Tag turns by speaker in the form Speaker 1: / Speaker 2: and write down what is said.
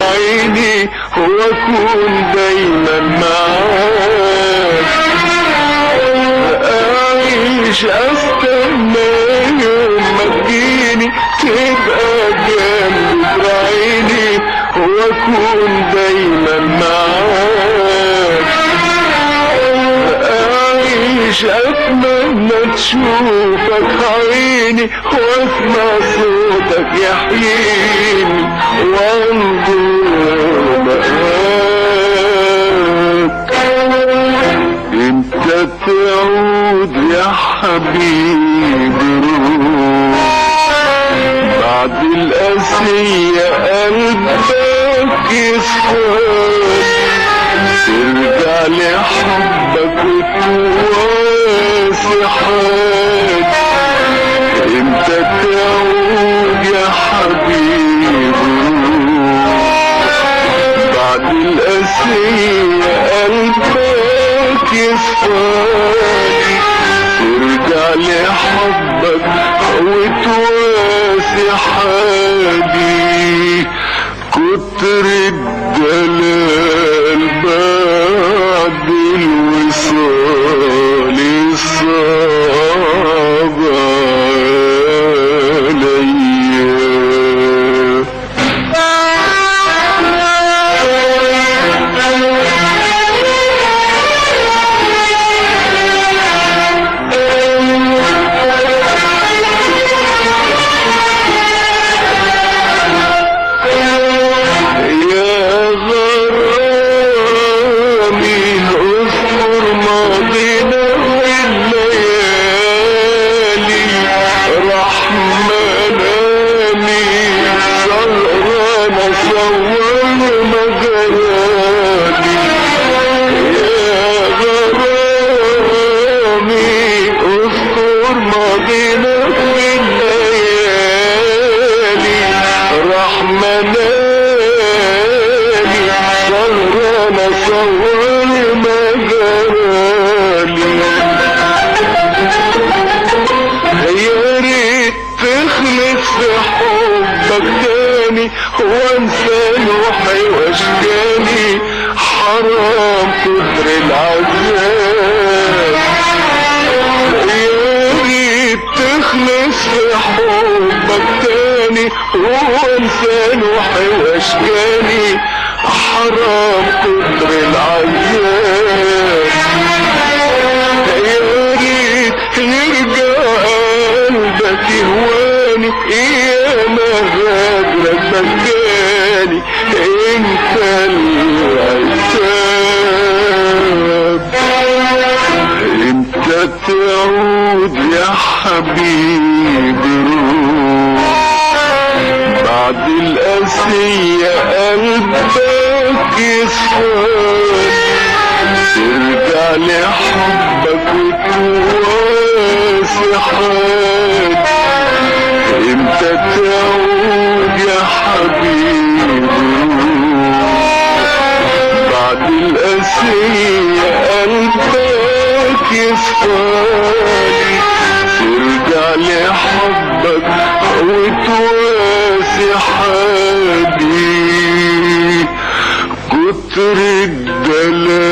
Speaker 1: عيني واكون دايما معاك اعيش استنى يوم ما تجيني تبقى جنبي في عيني واكون دايما معاك اعيش اتمنى تشوفك عيني واسمع صوتك يحييني وانظر مقاك امتى تعود يا حبيبي روح بعد القاسية قلبك يصفى ترجع لحبك وتواسي حالك امتى تعود يا حبيبي بعد القاسية قلبك يصفالي ترجع لحبك وتواسي حالي كتر الدلال بعد الوصال صعب عليا يا غرامي اذكر ماضينا والليالي راح منامي سهران اصور مجالي يا غرامي اذكر ماضينا والليالي راح منامي سهران اصور مجالي يا ريت تخلص في حبك تاني وانسى نوحي واشكالي حرام كتر العذاب يا ريت تخلص في حبك تاني وانسى نوحي واشكالي حرام كتر العذاب يا ريت يرجع قلبك يهواني يا ما غادرك مكاني انت العتاب امتى تعود يا حبيبي روح بعد القاسية قلبك يصفاني ترجع لحبك وتواسي حالك امتى تعود يا حبيبي بعد القاسية قلبك يصفاني ترجع لحبك وتواسي حالي كتر الدلال